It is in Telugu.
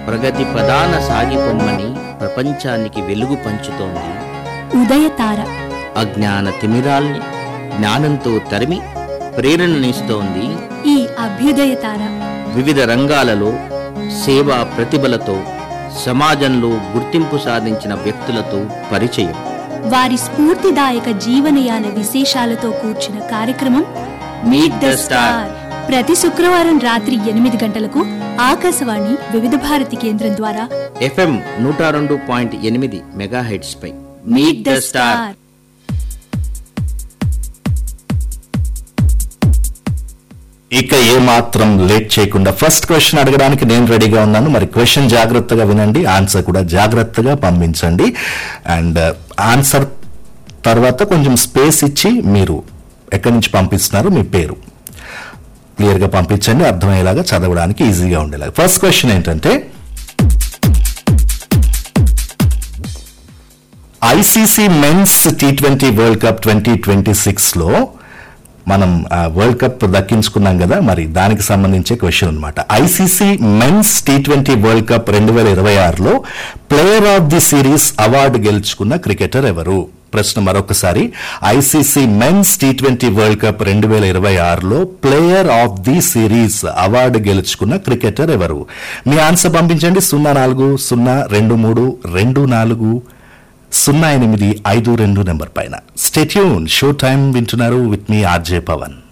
ప్రగతి ప్రధాన సాగిపొమ్మని ప్రపంచానికి వెలుగు పంచుతోంది ఉదయతార అజ్ఞాన తిమిరాల్ని జ్ఞానంతో తరిమి ప్రేరణనిస్తోంది ఈ అభ్యుదయతార వివిధ రంగాలలో సేవా ప్రతిభలతో సమాజంలో గుర్తింపు సాధించిన వ్యక్తులతో పరిచయం వారి స్ఫూర్తిదాయక జీవనయాన విశేషాలతో కూర్చిన కార్యక్రమం మీట్ ద స్టార్ ప్రతి శుక్రవారం రాత్రి ఎనిమిది గంటలకు ఆకాశవాణి వివిధ భారతి కేంద్రం ద్వారా ఎఫ్ఎం నూట రెండు పాయింట్ ఎనిమిది మెగాహెడ్స్ పై మీట్ ద స్టార్ ఇక ఏ మాత్రం లేట్ చేయకుండా ఫస్ట్ క్వశ్చన్ అడగడానికి నేను రెడీగా ఉన్నాను మరి క్వశ్చన్ జాగ్రత్తగా వినండి ఆన్సర్ కూడా జాగ్రత్తగా పంపించండి అండ్ ఆన్సర్ తర్వాత కొంచెం స్పేస్ ఇచ్చి మీరు ఎక్కడి నుంచి పంపిస్తున్నారు మీ పేరు క్లియర్గా పంపించండి అర్థమయ్యేలాగా చదవడానికి ఈజీగా ఉండేలాగా ఫస్ట్ క్వశ్చన్ ఏంటంటే ICC men's T twenty world cup twenty twenty సిక్స్లో మనం ఆ, వరల్డ్ కప్ దక్కించుకున్నాం కదా మరి దానికి సంబంధించే క్వశ్చన్ అనమాట ICC men's T twenty world cup రెండు వేల ఇరవై ఆరులో player of the series award గెలుచుకున్న క్రికెటర్ ఎవరు ప్రశ్న మరొకసారి ICC men's T twenty world cup రెండు వేల ఇరవై ఆరులో player of the series award గెలుచుకున్న క్రికెటర్ ఎవరు మీ ఆన్సర్ పంపించండి సున్నా నాలుగు సున్నా రెండు మూడు రెండు నాలుగు సున్నా ఎనిమిది ఐదు రెండు నెంబర్ పైన స్టెట్యూన్ షో టైం వింటున్నారు విత్ మీ ఆర్జే పవన్